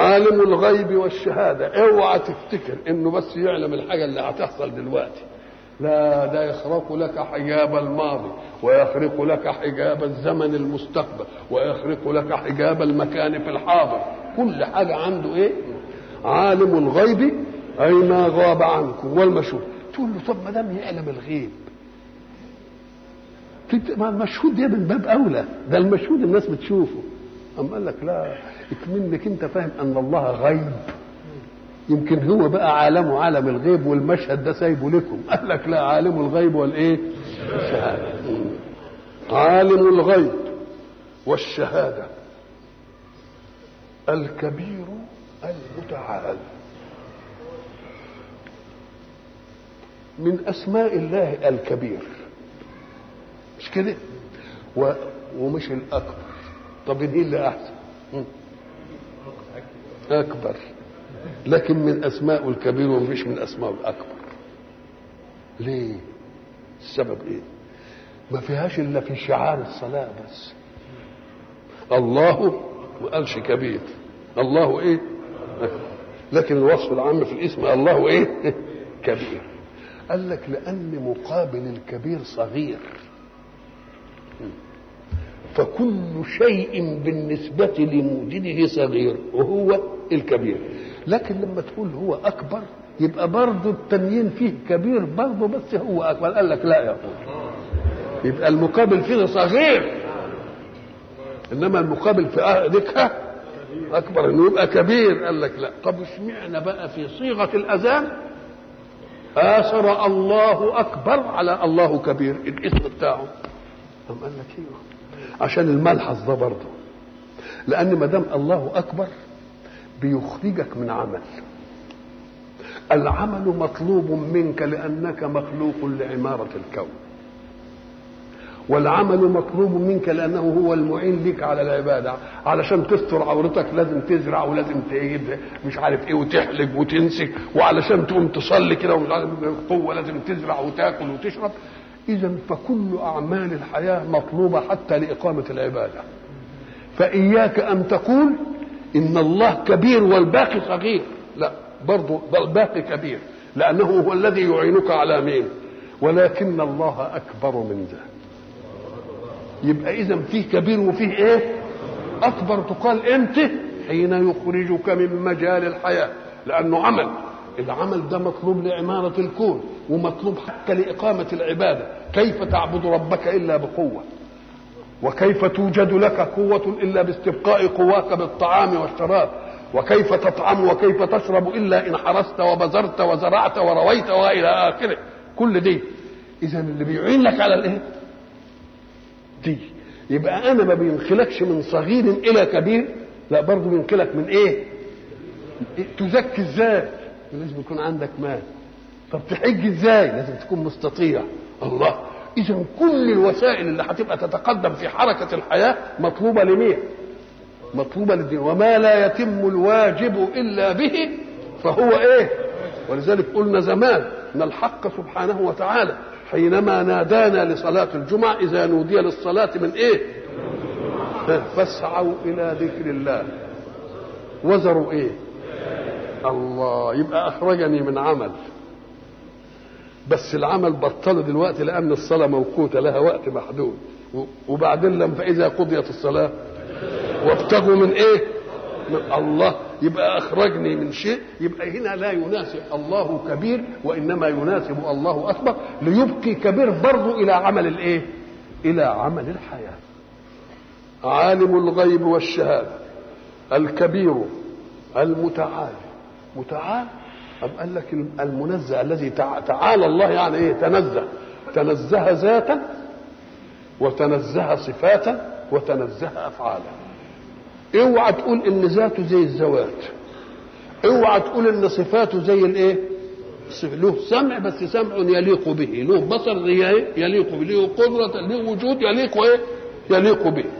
عالم الغيب والشهاده اوعى تفتكر انه بس يعلم الحاجه اللي هتحصل دلوقتي لا ده يخرق لك حجاب الماضي ويخرق لك حجاب الزمن المستقبل ويخرق لك حجاب المكان في الحاضر كل حاجه عنده ايه عالم الغيب اي ما غاب عنكم والمشهود تقول له طب ما دام يعلم الغيب ما المشهود ده من باب اولى ده المشهود الناس بتشوفه أم قال لك لا اكمنك انت فاهم ان الله غيب يمكن هو بقى عالمه عالم الغيب والمشهد ده سايبه لكم قال لك لا عالم الغيب والايه الشهاده عالم الغيب والشهاده الكبير المتعال من اسماء الله الكبير مش كده و... ومش الاكبر طب دي اللي احسن اكبر لكن من اسماء الكبير ومش من اسماء الاكبر ليه السبب ايه ما فيهاش الا في شعار الصلاه بس الله ما قالش كبير الله ايه لكن الوصف العام في الاسم الله ايه كبير قال لك لان مقابل الكبير صغير فكل شيء بالنسبة لموجده صغير وهو الكبير لكن لما تقول هو أكبر يبقى برضه التنين فيه كبير برضه بس هو أكبر قال لك لا يا أخوي يبقى المقابل فيه صغير إنما المقابل في ذكها أكبر إنه يبقى كبير قال لك لا طب اشمعنى بقى في صيغة الأذان آثر الله أكبر على الله كبير الاسم بتاعه قام قال لك ايوه عشان الملحظ ده برضه لان ما دام الله اكبر بيخرجك من عمل العمل مطلوب منك لانك مخلوق لعماره الكون والعمل مطلوب منك لانه هو المعين لك على العباده علشان تستر عورتك لازم تزرع ولازم تجيب مش عارف ايه وتحلب وتنسك وعلشان تقوم تصلي كده ومش عارف قوه لازم تزرع وتاكل وتشرب اذا فكل اعمال الحياه مطلوبه حتى لاقامه العباده فاياك ان تقول ان الله كبير والباقي صغير لا برضه الباقي كبير لانه هو الذي يعينك على مين ولكن الله اكبر من ذلك يبقى اذا فيه كبير وفيه ايه اكبر تقال امتى حين يخرجك من مجال الحياه لانه عمل العمل ده مطلوب لعمارة الكون ومطلوب حتى لإقامة العبادة كيف تعبد ربك إلا بقوة وكيف توجد لك قوة إلا باستبقاء قواك بالطعام والشراب وكيف تطعم وكيف تشرب إلا إن حرست وبذرت وزرعت ورويت وإلى آخره كل دي إذا اللي بيعين لك على الإيه؟ دي يبقى أنا ما بينخلكش من صغير إلى كبير لا برضه بينقلك من إيه؟ تزكي ازاي؟ لازم يكون عندك مال طب تحج ازاي لازم تكون مستطيع الله اذا كل الوسائل اللي هتبقى تتقدم في حركه الحياه مطلوبه لمين مطلوبه للدين وما لا يتم الواجب الا به فهو ايه ولذلك قلنا زمان ان الحق سبحانه وتعالى حينما نادانا لصلاة الجمعة إذا نودي للصلاة من إيه؟ فاسعوا إلى ذكر الله وزروا إيه؟ الله يبقى اخرجني من عمل بس العمل بطله دلوقتي لان الصلاه موقوته لها وقت محدود وبعدين لما فاذا قضيت الصلاه وابتغوا من ايه من الله يبقى اخرجني من شيء يبقى هنا لا يناسب الله كبير وانما يناسب الله اكبر ليبقي كبير برضه الى عمل الايه الى عمل الحياه عالم الغيب والشهاده الكبير المتعال متعال أم قال لك المنزه الذي تعالى الله يعني ايه تنزه تنزه ذاتا وتنزه صفاتا وتنزه افعالا اوعى تقول ان ذاته زي الذوات اوعى تقول ان صفاته زي الايه له سمع بس سمع يليق به له بصر يليق به له قدرة له وجود يليق ايه يليق به